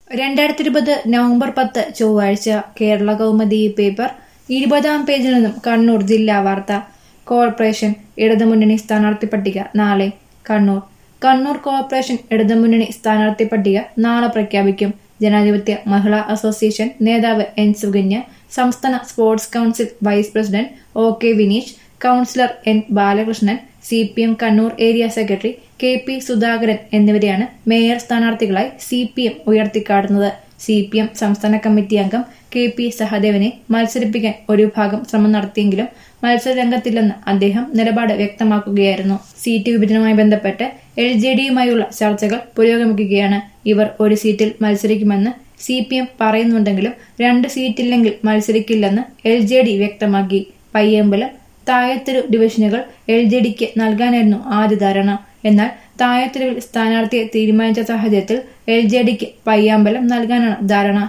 രണ്ടായിരത്തി ഇരുപത് നവംബർ പത്ത് ചൊവ്വാഴ്ച കേരള കൗമുദി പേപ്പർ ഇരുപതാം പേജിൽ നിന്നും കണ്ണൂർ ജില്ലാ വാർത്ത കോർപ്പറേഷൻ ഇടതുമുന്നണി സ്ഥാനാർത്ഥി പട്ടിക നാളെ കണ്ണൂർ കണ്ണൂർ കോർപ്പറേഷൻ ഇടതുമുന്നണി സ്ഥാനാർത്ഥി പട്ടിക നാളെ പ്രഖ്യാപിക്കും ജനാധിപത്യ മഹിളാ അസോസിയേഷൻ നേതാവ് എൻ സുകന്യ സംസ്ഥാന sports council vice president O K Vineesh councillor N Balakrishnan C P M Kannur area secretary K P Sudhakaran എന്നിവരെയാണ് മേയർ സ്ഥാനാർത്ഥികളായി സി പി എം ഉയർത്തിക്കാട്ടുന്നത് സി പി എം സംസ്ഥാന കമ്മിറ്റി അംഗം കെ പി സഹദേവനെ മത്സരിപ്പിക്കാൻ ഒരു ഭാഗം ശ്രമം നടത്തിയെങ്കിലും മത്സരരംഗത്തില്ലെന്ന് അദ്ദേഹം നിലപാട് വ്യക്തമാക്കുകയായിരുന്നു സീറ്റ് വിഭജനവുമായി ബന്ധപ്പെട്ട് എൽ ജെ ഡിയുമായുള്ള ചർച്ചകൾ പുരോഗമിക്കുകയാണ് ഇവർ ഒരു സീറ്റിൽ മത്സരിക്കുമെന്ന് സി പി എം പറയുന്നുണ്ടെങ്കിലും രണ്ട് സീറ്റില്ലെങ്കിൽ മത്സരിക്കില്ലെന്ന് എൽ ജെ ഡി വ്യക്തമാക്കി പയ്യമ്പലം തായത്തെരു ഡിവിഷനുകൾ എൽ ജെ ഡിക്ക് നൽകാനായിരുന്നു ആദ്യ ധാരണ എന്നാൽ തായത്തെരുവിൽ സ്ഥാനാർത്ഥിയെ തീരുമാനിച്ച സാഹചര്യത്തിൽ എൽ ജെ ഡിക്ക് പയ്യാമ്പലം നൽകാനാണ് ധാരണ